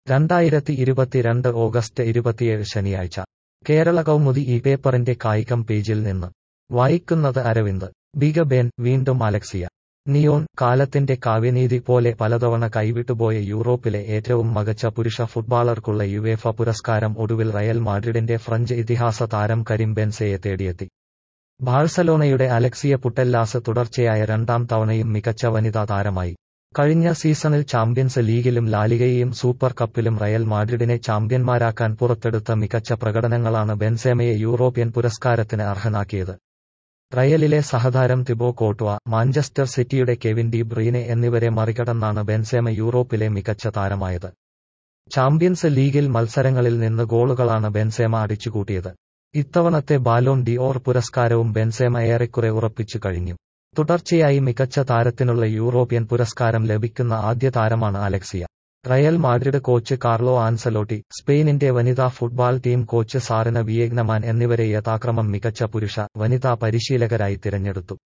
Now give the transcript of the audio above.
രണ്ടായിരത്തി ഇരുപത്തിരണ്ട് ഓഗസ്റ്റ് ഇരുപത്തിയേഴ് ശനിയാഴ്ച കേരള കൗമുദി ഈ പേപ്പറിന്റെ കായികം പേജിൽ നിന്ന് വായിക്കുന്നത് അരവിന്ദ് ബിഗ ബെൻ വീണ്ടും അലക്സിയ നിയോൺ കാലത്തിന്റെ കാവ്യനീതി പോലെ പലതവണ കൈവിട്ടുപോയ യൂറോപ്പിലെ ഏറ്റവും മികച്ച പുരുഷ ഫുട്ബോളർക്കുള്ള യുവേഫ പുരസ്കാരം ഒടുവിൽ റയൽ മാഡ്രിഡിന്റെ ഫ്രഞ്ച് ഇതിഹാസ താരം കരീം ബെൻസയെ തേടിയെത്തി ബാഴ്സലോണയുടെ അലക്സിയ പുട്ടെല്ലാസ് തുടർച്ചയായ രണ്ടാം തവണയും മികച്ച വനിതാ താരമായി കഴിഞ്ഞ സീസണിൽ ചാമ്പ്യൻസ് ലീഗിലും ലാലിഗയെയും സൂപ്പർ കപ്പിലും റയൽ മാഡ്രിഡിനെ ചാമ്പ്യന്മാരാക്കാൻ പുറത്തെടുത്ത മികച്ച പ്രകടനങ്ങളാണ് ബെൻസേമയെ യൂറോപ്യൻ പുരസ്കാരത്തിന് അർഹനാക്കിയത് റയലിലെ സഹതാരം തിബോ കോട്വ മാഞ്ചസ്റ്റർ സിറ്റിയുടെ കെവിൻ ഡി ബ്രീനെ എന്നിവരെ മറികടന്നാണ് ബെൻസേമ യൂറോപ്പിലെ മികച്ച താരമായത് ചാമ്പ്യൻസ് ലീഗിൽ മത്സരങ്ങളിൽ നിന്ന് ഗോളുകളാണ് ബെൻസേമ അടിച്ചുകൂട്ടിയത് ഇത്തവണത്തെ ബാലോൺ ഡി ഓർ പുരസ്കാരവും ബെൻസേമ ഏറെക്കുറെ ഉറപ്പിച്ചു കഴിഞ്ഞു തുടർച്ചയായി മികച്ച താരത്തിനുള്ള യൂറോപ്യൻ പുരസ്കാരം ലഭിക്കുന്ന ആദ്യ താരമാണ് Alexia Real Madrid coach Carlo Ancelotti സ്പെയിനിന്റെ വനിതാ football team coach Sarina Wiegman എന്നിവരെ യഥാക്രമം മികച്ച പുരുഷ വനിതാ പരിശീലകരായി തിരഞ്ഞെടുത്തു